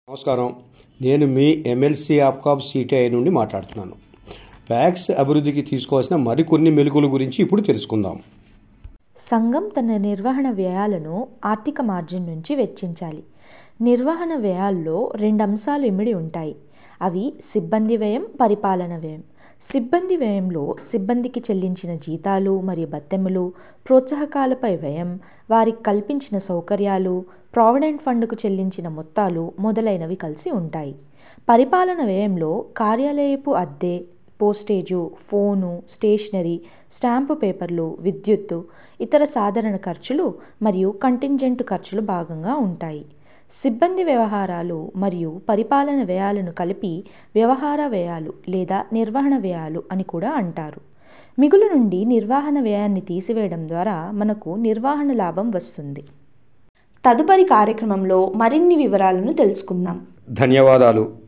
నమస్కారం నేను మీ MLC APCOB CTI నుండి మాట్లాడుతున్నాను ప్యాక్స్ అభివృద్ధికి తీసుకోవాల్సిన మరికొన్ని మెలుకుల గురించి ఇప్పుడు తెలుసుకుందాం సంఘం తన నిర్వహణ వ్యయాలను ఆర్థిక మార్జిన్ నుంచి వెచ్చించాలి నిర్వహణ వ్యయాల్లో రెండు అంశాలు ఇమిడి ఉంటాయి అవి సిబ్బంది వ్యయం పరిపాలన వ్యయం సిబ్బంది వ్యయంలో సిబ్బందికి చెల్లించిన జీతాలు మరియు బత్తెములు ప్రోత్సాహకాలపై వ్యయం వారికి కల్పించిన సౌకర్యాలు ప్రావిడెంట్ ఫండ్కు చెల్లించిన మొత్తాలు మొదలైనవి కలిసి ఉంటాయి పరిపాలన వ్యయంలో కార్యాలయపు అద్దె పోస్టేజు ఫోను స్టేషనరీ స్టాంపు పేపర్లు విద్యుత్తు ఇతర సాధారణ ఖర్చులు మరియు కంటింజెంట్ ఖర్చులు భాగంగా ఉంటాయి సిబ్బంది వ్యవహారాలు మరియు పరిపాలన వ్యయాలను కలిపి వ్యవహార వ్యయాలు లేదా నిర్వహణ వ్యయాలు అని కూడా అంటారు మిగులు నుండి నిర్వహణ వ్యయాన్ని తీసివేయడం ద్వారా మనకు నిర్వహణ లాభం వస్తుంది తదుపరి కార్యక్రమంలో మరిన్ని వివరాలను తెలుసుకుందాం ధన్యవాదాలు